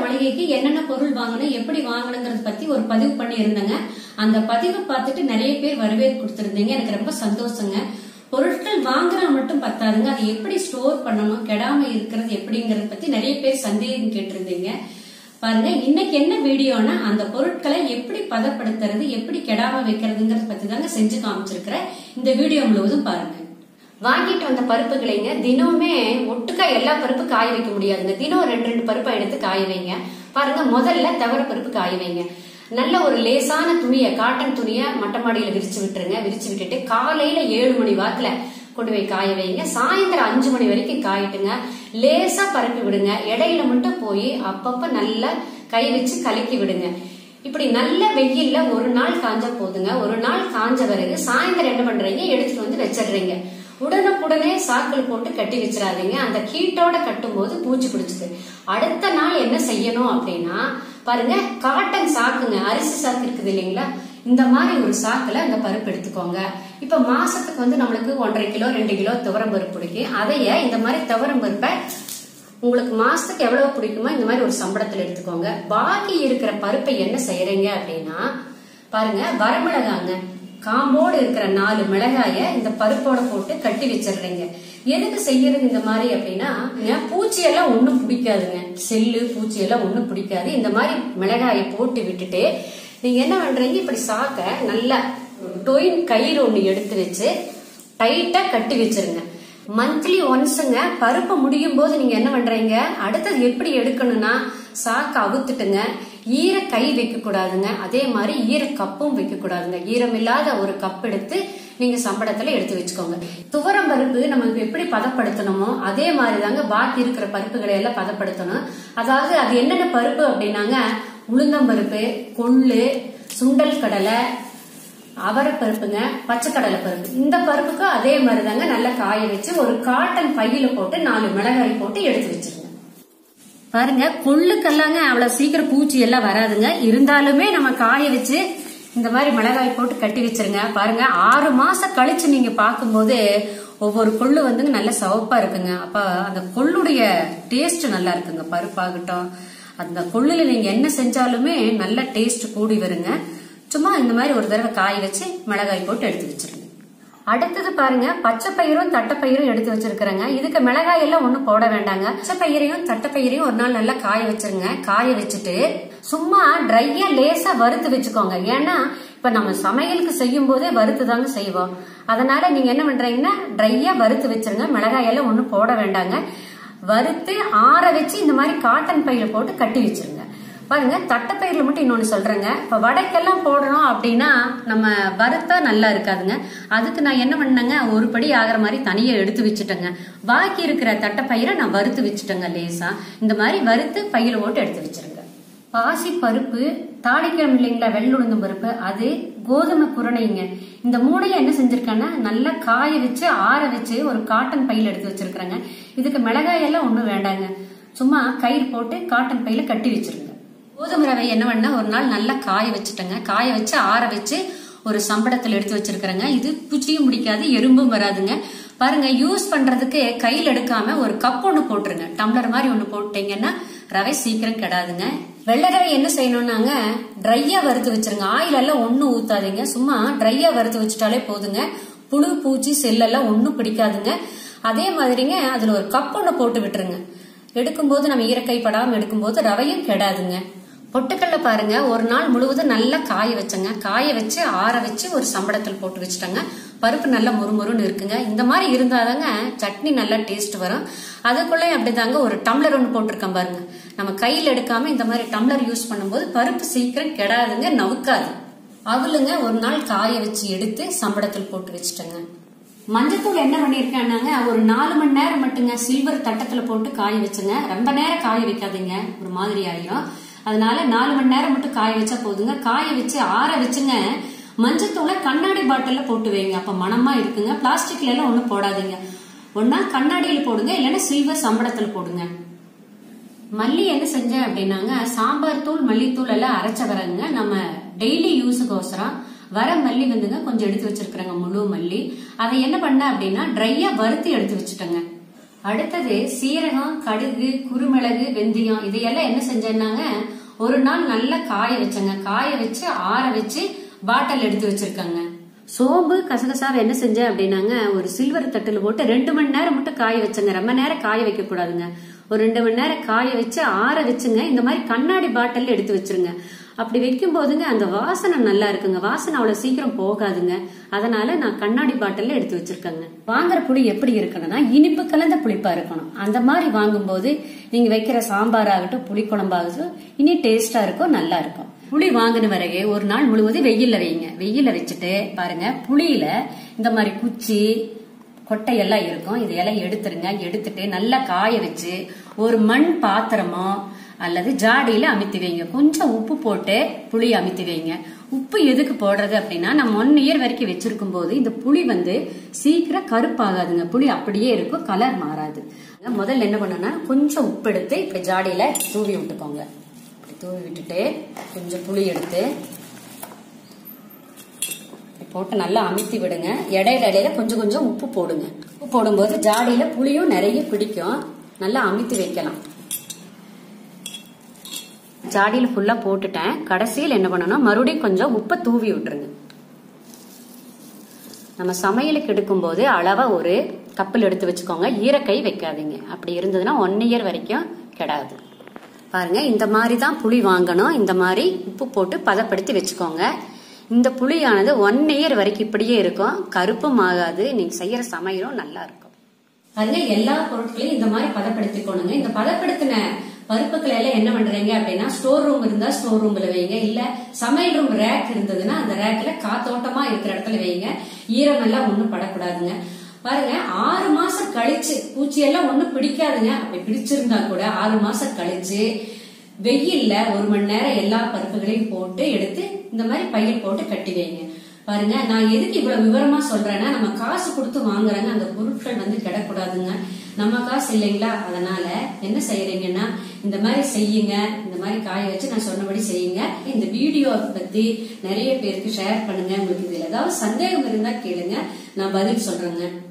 மளிகைக்கு என்னென்ன பொருள் வாங்கணும் எப்படி வாங்கணுங்கிறத பத்தி ஒரு பதிவு பண்ணி இருந்தேங்க அந்த பதிவை பார்த்துட்டு நிறைய பேர் வரவேற்பு கொடுத்திருந்தீங்க எனக்கு ரொம்ப சந்தோஷங்க பொருட்கள் வாங்குறது மட்டும் பத்தாதுங்க அதை எப்படி ஸ்டோர் பண்ணணும் கெடாம இருக்கிறது எப்படிங்கறத பத்தி நிறைய பேர் சந்தேகம் கேட்டிருந்தீங்க பாருங்க இன்னைக்கு என்ன வீடியோனா அந்த பொருட்களை எப்படி பதப்படுத்துறது எப்படி கெடாம வைக்கிறதுங்கிறத பத்தி தாங்க செஞ்சு காமிச்சிருக்கிறேன் இந்த வீடியோ முழுவதும் பாருங்க வாங்கிட்டு வந்த பருப்புகளைங்க தினமுமே ஒட்டுக்கா எல்லா பருப்பு காய வைக்க முடியாதுங்க தினம் ரெண்டு ரெண்டு பருப்பை எடுத்து காய வைங்க பாருங்க முதல்ல தவற பருப்பு காய வைங்க நல்ல ஒரு லேசான துணியை காட்டன் துணியை மொட்டை மாடியில விரிச்சு விட்டுருங்க விரிச்சு விட்டுட்டு காலையில ஏழு மணி வாக்குல கொண்டு போய் காய வைங்க சாயந்தரம் அஞ்சு மணி வரைக்கும் காயிட்டுங்க லேசா பரப்பி விடுங்க இடையில மட்டும் போய் அப்பப்ப நல்லா கை வச்சு கலக்கி விடுங்க இப்படி நல்ல வெயில்ல ஒரு நாள் காஞ்சா போதுங்க ஒரு நாள் காஞ்ச பிறகு சாயந்தரம் என்ன பண்றீங்க எடுத்துட்டு வந்து வச்சிடுறீங்க உடனுக்குடனே சாக்கள் போட்டு கட்டி வச்சிடாதீங்க அந்த கீட்டோட கட்டும் போது பூச்சி பிடிச்சது அடுத்த நாள் என்ன செய்யணும் அப்படின்னா பாருங்க காட்டன் சாக்குங்க அரிசி சாக்கு இருக்குது இல்லைங்களா இந்த மாதிரி ஒரு சாக்குல அந்த பருப்பு எடுத்துக்கோங்க இப்ப மாசத்துக்கு வந்து நம்மளுக்கு ஒன்றரை கிலோ ரெண்டு கிலோ துவரம் பருப்பு பிடிக்கும் அதைய இந்த மாதிரி துவரம் பருப்பை உங்களுக்கு மாசத்துக்கு எவ்வளவு பிடிக்குமோ இந்த மாதிரி ஒரு சம்பளத்துல எடுத்துக்கோங்க பாக்கி இருக்கிற பருப்பை என்ன செய்யறீங்க அப்படின்னா பாருங்க வரமிளகாங்க காம்போடு இருக்கிற நாலு மிளகாய இந்த பருப்போட போட்டு கட்டி வச்சிடுறீங்க எதுக்கு செய்யறது இந்த மாதிரி அப்படின்னா பூச்சி எல்லாம் ஒண்ணும் பிடிக்காதுங்க செல்லு பூச்சி எல்லாம் ஒண்ணும் பிடிக்காது இந்த மாதிரி மிளகாயை போட்டு விட்டுட்டு நீங்க என்ன பண்றீங்க இப்படி சாக்க நல்லா டொயின் கயிறு ஒண்ணு எடுத்து வச்சு டைட்டா கட்டி வச்சிருங்க மந்த்லி ஒன்ஸுங்க பருப்பு முடியும் போது நீங்க என்ன பண்றீங்க அடுத்தது எப்படி எடுக்கணும்னா சாக்க அவுத்துட்டுங்க ஈர கை வைக்க கூடாதுங்க அதே மாதிரி ஈர கப்பும் வைக்க கூடாதுங்க ஈரம் இல்லாத ஒரு கப் எடுத்து நீங்க சம்பளத்துல எடுத்து வச்சுக்கோங்க துவரம் பருப்பு நமக்கு எப்படி பதப்படுத்தணுமோ அதே மாதிரி தாங்க பாக்கி இருக்கிற பருப்புகளை எல்லாம் பதப்படுத்தணும் அதாவது அது என்னென்ன பருப்பு அப்படின்னாங்க உளுந்தம்பருப்பு கொள்ளு சுண்டல் கடலை அவரை பருப்புங்க பச்சைக்கடலை பருப்பு இந்த பருப்புக்கு அதே மாதிரி தாங்க நல்லா காய வச்சு ஒரு காட்டன் பையில போட்டு நாலு மிளகாய் போட்டு எடுத்து வச்சிருங்க பாருங்க கொள்ளுக்கெல்லாங்க அவ்வளவு சீக்கிரம் பூச்சி எல்லாம் வராதுங்க இருந்தாலுமே நம்ம காய வச்சு இந்த மாதிரி மிளகாய் போட்டு கட்டி வச்சிருங்க பாருங்க ஆறு மாசம் கழிச்சு நீங்க பார்க்கும்போது ஒவ்வொரு கொள்ளு வந்துங்க நல்ல சிவப்பா இருக்குங்க அப்ப அந்த கொள்ளுடைய டேஸ்ட் நல்லா இருக்குங்க பருப்பாகட்டும் அந்த கொள்ளுல நீங்க என்ன செஞ்சாலுமே நல்ல டேஸ்ட் கூடி வருங்க சும்மா இந்த மாதிரி ஒரு தடவை காய வச்சு மிளகாய் போட்டு எடுத்து வச்சிருங்க அடுத்தது பாருங்க பச்சை பயிரும் தட்டைப்பயிரும் எடுத்து வச்சிருக்கிறேங்க இதுக்கு மிளகாய் எல்லாம் ஒண்ணும் போட வேண்டாங்க பச்சை பயிரையும் தட்டைப்பயிரையும் ஒரு நாள் நல்லா காய வச்சிருங்க காய வச்சுட்டு சும்மா ட்ரையா லேசா வறுத்து வச்சுக்கோங்க ஏன்னா இப்ப நம்ம சமையலுக்கு செய்யும் போதே வறுத்து தாங்க செய்வோம் அதனால நீங்க என்ன பண்றீங்கன்னா ட்ரையா வறுத்து வச்சிருங்க மிளகாய் எல்லாம் ஒண்ணும் போட வேண்டாங்க வறுத்து ஆற வச்சு இந்த மாதிரி காட்டன் பையில போட்டு கட்டி வச்சிருங்க பாருங்க தட்டைப்பயிரில் மட்டும் இன்னொன்று சொல்றேங்க இப்போ வடைக்கெல்லாம் போடணும் அப்படின்னா நம்ம வறுத்தா நல்லா இருக்காதுங்க அதுக்கு நான் என்ன பண்ணேங்க ஒரு படி ஆகிற மாதிரி தனியாக எடுத்து வச்சுட்டேங்க பாக்கி இருக்கிற தட்டைப்பயிரை நான் வறுத்து வச்சுட்டேங்க லேசா இந்த மாதிரி வறுத்து பையில போட்டு எடுத்து வச்சிருங்க பாசி பருப்பு தாளிக்கிழமை இல்லைங்களா வெள்ளுளுந்தும் பருப்பு அது கோதுமை குரணைங்க இந்த மூணையும் என்ன செஞ்சிருக்கேன்னா நல்லா காய வச்சு ஆற வச்சு ஒரு காட்டன் பையில எடுத்து வச்சிருக்கிறேங்க இதுக்கு மிளகாய் எல்லாம் ஒன்றும் வேண்டாங்க சும்மா கயிறு போட்டு காட்டன் பையில கட்டி வச்சிருங்க கோதுமை ரவை என்ன பண்ணா ஒரு நாள் நல்லா காய வச்சுட்டேங்க காய வச்சு ஆற வச்சு ஒரு சம்பளத்தில் எடுத்து வச்சிருக்கிறேங்க இது பூச்சியும் பிடிக்காது எறும்பும் வராதுங்க பாருங்க யூஸ் பண்றதுக்கு கையில் எடுக்காம ஒரு கப் ஒன்று போட்டுருங்க டம்ளர் மாதிரி ஒன்று போட்டீங்கன்னா ரவை சீக்கிரம் கெடாதுங்க வெள்ளை ரவை என்ன செய்யணும்னாங்க ட்ரையா வறுத்து வச்சிருங்க ஆயில் எல்லாம் ஒன்றும் ஊத்தாதீங்க சும்மா ட்ரையா வறுத்து வச்சுட்டாலே போதுங்க புழு பூச்சி செல்லெல்லாம் ஒன்றும் பிடிக்காதுங்க அதே மாதிரிங்க அதுல ஒரு கப் ஒன்று போட்டு விட்டுருங்க எடுக்கும்போது நம்ம ஈரக்கை படாமல் எடுக்கும்போது ரவையும் கெடாதுங்க பொட்டுக்கல்ல பாருங்க ஒரு நாள் முழுவதும் நல்லா காய வச்சங்க காய வச்சு ஆற வச்சு ஒரு சம்பளத்தில் போட்டு வச்சுட்டேங்க பருப்பு நல்லா முறுமுறுன்னு இருக்குங்க இந்த மாதிரி இருந்தாதாங்க சட்னி நல்லா டேஸ்ட் வரும் அதுக்குள்ளே அப்படிதாங்க ஒரு டம்ளர் ஒன்று போட்டிருக்கேன் பாருங்க நம்ம கையில் எடுக்காம இந்த மாதிரி டம்ளர் யூஸ் பண்ணும்போது பருப்பு சீக்கிரம் கெடாதுங்க நவுக்காது அவளுங்க ஒரு நாள் காய வச்சு எடுத்து சம்பளத்தில் போட்டு வச்சுட்டேங்க மஞ்சத்தூள் என்ன பண்ணிருக்கேன்னாங்க ஒரு நாலு மணி நேரம் மட்டுங்க சில்வர் தட்டத்துல போட்டு காய வச்சுங்க ரொம்ப நேரம் காய வைக்காதீங்க ஒரு மாதிரி ஆயிரும் அதனால நாலு மணி நேரம் மட்டும் காய வச்சா போதுங்க காய வச்சு ஆற வச்சுங்க மஞ்சத்தூளை கண்ணாடி பாட்டில்ல போட்டு வைங்க அப்ப மனமா இருக்குங்க பிளாஸ்டிக்ல எல்லாம் ஒண்ணும் போடாதீங்க ஒன்னா கண்ணாடியில போடுங்க இல்லைன்னா சில்வர் சம்பளத்துல போடுங்க மல்லி என்ன செஞ்சேன் அப்படின்னாங்க சாம்பார் தூள் மல்லித்தூள் எல்லாம் அரைச்ச வரங்க நம்ம டெய்லி யூஸுக்கோசரம் வர மல்லி வந்துங்க கொஞ்சம் எடுத்து வச்சிருக்கிறேங்க முழு மல்லி அதை என்ன பண்ண அப்படின்னா ட்ரையா வறுத்து எடுத்து வச்சுட்டேங்க அடுத்தது சீரகம் கடுகு குருமிளகு வெந்தயம் இதையெல்லாம் என்ன செஞ்சேன்னாங்க ஒரு நாள் நல்லா காய வச்சேங்க காய வச்சு ஆற வச்சு பாட்டில் எடுத்து வச்சிருக்கேங்க சோம்பு கசகசாவை என்ன செஞ்சேன் அப்படின்னாங்க ஒரு சில்வர் தட்டுல போட்டு ரெண்டு மணி நேரம் மட்டும் காய வச்சேங்க ரொம்ப நேரம் காய வைக்க கூடாதுங்க ஒரு ரெண்டு மணி நேரம் காய வச்சு ஆற வச்சுங்க இந்த மாதிரி கண்ணாடி பாட்டில் எடுத்து வச்சிருங்க அப்படி வைக்கும் போதுங்க அந்த வாசனை நல்லா இருக்குங்க வாசனை அவ்வளவு சீக்கிரம் போகாதுங்க அதனால நான் கண்ணாடி பாட்டில்ல எடுத்து வச்சிருக்கேங்க வாங்குற புளி எப்படி இருக்கணும்னா இனிப்பு கலந்த புளிப்பா இருக்கணும் அந்த மாதிரி வாங்கும்போது நீங்க வைக்கிற சாம்பார் ஆகட்டும் புளி குழம்பாகட்டும் இனி டேஸ்டா இருக்கும் நல்லா இருக்கும் புளி வாங்கின பிறகு ஒரு நாள் முழுவதும் வெயில்ல வைங்க வெயில்ல வச்சுட்டு பாருங்க புளியில இந்த மாதிரி குச்சி கொட்டையெல்லாம் இருக்கும் இதையெல்லாம் எடுத்துருங்க எடுத்துட்டு நல்லா காய வச்சு ஒரு மண் பாத்திரமோ அல்லது ஜாடியில அமுத்தி வைங்க கொஞ்சம் உப்பு போட்டு புளி அமுத்தி வைங்க உப்பு எதுக்கு போடுறது அப்படின்னா நம்ம ஒன் இயர் வரைக்கும் வச்சிருக்கும் போது இந்த புளி வந்து சீக்கிரம் கருப்பாகாதுங்க புளி அப்படியே இருக்கும் கலர் மாறாது முதல்ல என்ன பண்ணனா கொஞ்சம் உப்பு எடுத்து இப்படி ஜாடியில தூவி விட்டுக்கோங்க இப்படி தூவி விட்டுட்டு கொஞ்சம் புளி எடுத்து இப்படி போட்டு நல்லா அமுத்தி விடுங்க இடையில இடையில கொஞ்சம் கொஞ்சம் உப்பு போடுங்க உப்பு போடும்போது ஜாடியில புளியும் நிறைய பிடிக்கும் நல்லா அமுத்தி வைக்கலாம் ஜாடியில் ஃபுல்லா போட்டுட்டேன் கடைசியில் என்ன பண்ணணும் மறுபடியும் கொஞ்சம் உப்பை தூவி விட்டுருங்க நம்ம சமையலுக்கு எடுக்கும்போது அளவா ஒரு கப்பில் எடுத்து வச்சுக்கோங்க ஈரக்கை வைக்காதீங்க அப்படி இருந்ததுன்னா ஒன் இயர் வரைக்கும் கெடாது பாருங்க இந்த மாதிரி தான் புளி வாங்கணும் இந்த மாதிரி உப்பு போட்டு பதப்படுத்தி வச்சுக்கோங்க இந்த புளியானது ஒன் இயர் வரைக்கும் இப்படியே இருக்கும் கருப்பும் ஆகாது நீங்க செய்யற சமையலும் நல்லா இருக்கும் பாருங்க எல்லா பொருட்களையும் இந்த மாதிரி பதப்படுத்திக்கணுங்க இந்த பதப்படுத்தின பருப்புகளை எல்லாம் என்ன பண்றீங்க அப்படின்னா ஸ்டோர் ரூம் இருந்தா ஸ்டோர் ரூம்ல வைங்க இல்ல சமையல் ரூம் ரேக் இருந்ததுன்னா அந்த ரேக்ல காத்தோட்டமா இருக்கிற இடத்துல வைங்க ஈரம் எல்லாம் ஒண்ணும் படக்கூடாதுங்க பாருங்க ஆறு மாசம் கழிச்சு பூச்சி எல்லாம் ஒண்ணும் பிடிக்காதுங்க அப்படி பிடிச்சிருந்தா கூட ஆறு மாசம் கழிச்சு வெயில்ல ஒரு மணி நேரம் எல்லா பருப்புகளையும் போட்டு எடுத்து இந்த மாதிரி பையில் போட்டு கட்டி வைங்க பாருங்க நான் எதுக்கு இவ்வளவு விவரமா சொல்றேன்னா நம்ம காசு கொடுத்து வாங்குறாங்க அந்த பொருட்கள் வந்து கிடக்கூடாதுங்க நம்ம காசு இல்லைங்களா அதனால என்ன செய்யறீங்கன்னா இந்த மாதிரி செய்யுங்க இந்த மாதிரி காய வச்சு நான் சொன்னபடி செய்யுங்க இந்த வீடியோ பத்தி நிறைய பேருக்கு ஷேர் பண்ணுங்க உங்களுக்கு இதுல ஏதாவது சந்தேகம் இருந்தா கேளுங்க நான் பதில் சொல்றேங்க